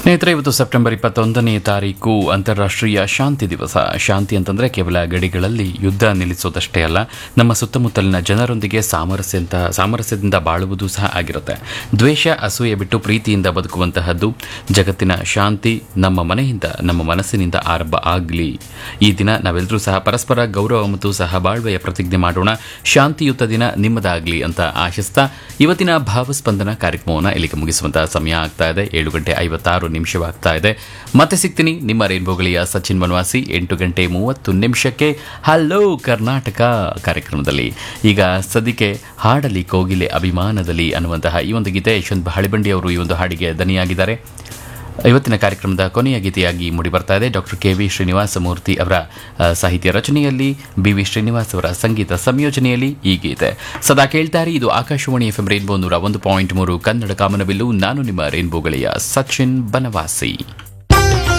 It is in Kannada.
ಸ್ನೇಹಿತರೆ ಇವತ್ತು ಸೆಪ್ಟೆಂಬರ್ ಇಪ್ಪತ್ತೊಂದನೇ ತಾರೀಕು ಅಂತಾರಾಷ್ಟ್ರೀಯ ಶಾಂತಿ ದಿವಸ ಶಾಂತಿ ಅಂತಂದ್ರೆ ಕೇವಲ ಗಡಿಗಳಲ್ಲಿ ಯುದ್ಧ ನಿಲ್ಲಿಸೋದಷ್ಟೇ ಅಲ್ಲ ನಮ್ಮ ಸುತ್ತಮುತ್ತಲಿನ ಜನರೊಂದಿಗೆ ಸಾಮರಸ್ಯಂತ ಸಾಮರಸ್ಯದಿಂದ ಬಾಳುವುದು ಸಹ ಆಗಿರುತ್ತೆ ದ್ವೇಷ ಅಸೂಯೆ ಬಿಟ್ಟು ಪ್ರೀತಿಯಿಂದ ಬದುಕುವಂತಹದ್ದು ಜಗತ್ತಿನ ಶಾಂತಿ ನಮ್ಮ ಮನೆಯಿಂದ ನಮ್ಮ ಮನಸ್ಸಿನಿಂದ ಆರಂಭ ಆಗಲಿ ಈ ದಿನ ನಾವೆಲ್ಲರೂ ಸಹ ಪರಸ್ಪರ ಗೌರವ ಮತ್ತು ಸಹಬಾಳ್ವೆಯ ಪ್ರತಿಜ್ಞೆ ಮಾಡೋಣ ಶಾಂತಿಯುತ ದಿನ ನಿಮ್ಮದಾಗಲಿ ಅಂತ ಆಶಿಸ್ತಾ ಇವತ್ತಿನ ಭಾವಸ್ಪಂದನ ಕಾರ್ಯಕ್ರಮವನ್ನು ಇಲ್ಲಿಗೆ ಮುಗಿಸುವಂತಹ ಸಮಯ ಆಗ್ತಾ ಇದೆ ಏಳು ಗಂಟೆ ಐವತ್ತಾರು ನಿಮಿಷವಾಗ್ತಾ ಇದೆ ಮತ್ತೆ ಸಿಗ್ತೀನಿ ನಿಮ್ಮ ರೇನ್ಬೋಗಳಿಯ ಸಚಿನ್ ಬನವಾಸಿ ಎಂಟು ಗಂಟೆ ಮೂವತ್ತು ನಿಮಿಷಕ್ಕೆ ಹಲೋ ಕರ್ನಾಟಕ ಕಾರ್ಯಕ್ರಮದಲ್ಲಿ ಈಗ ಸದ್ಯಕ್ಕೆ ಹಾಡಲಿ ಕೋಗಿಲೆ ಅಭಿಮಾನದಲ್ಲಿ ಅನ್ನುವಂತಹ ಈ ಒಂದು ಗೀತೆ ಯಶವಂತ್ ಹಳಿಬಂಡಿ ಅವರು ಈ ಒಂದು ಹಾಡಿಗೆ ದನಿಯಾಗಿದ್ದಾರೆ ಇವತ್ತಿನ ಕಾರ್ಯಕ್ರಮದ ಕೊನೆಯ ಗೀತೆಯಾಗಿ ಮೂಡಿಬರ್ತಾ ಇದೆ doctor K V Srinivasa Murthy ಅವರ ಆ, ಸಾಹಿತ್ಯ ರಚನೆಯಲ್ಲಿ ಬಿ ವಿ ಶ್ರೀನಿವಾಸ್ ಅವರ ಸಂಗೀತ ಸಂಯೋಜನೆಯಲ್ಲಿ ಈ ಗೀತೆ ಸದಾ ಕೇಳ್ತಾರೆ ಇದು ಆಕಾಶವಾಣಿ ಎಫ್ ಎಂ ರೇನ್ಬೋ ನೂರ ಒಂದು ಪಾಯಿಂಟ್ ಮೂರು ಕನ್ನಡ ಕಾಮನಬಿಲ್ಲು ನಾನು ನಿಮ್ಮ ರೇನ್ಬೋ ಗೆಳೆಯ ಸಚಿನ್ ಬನವಾಸಿ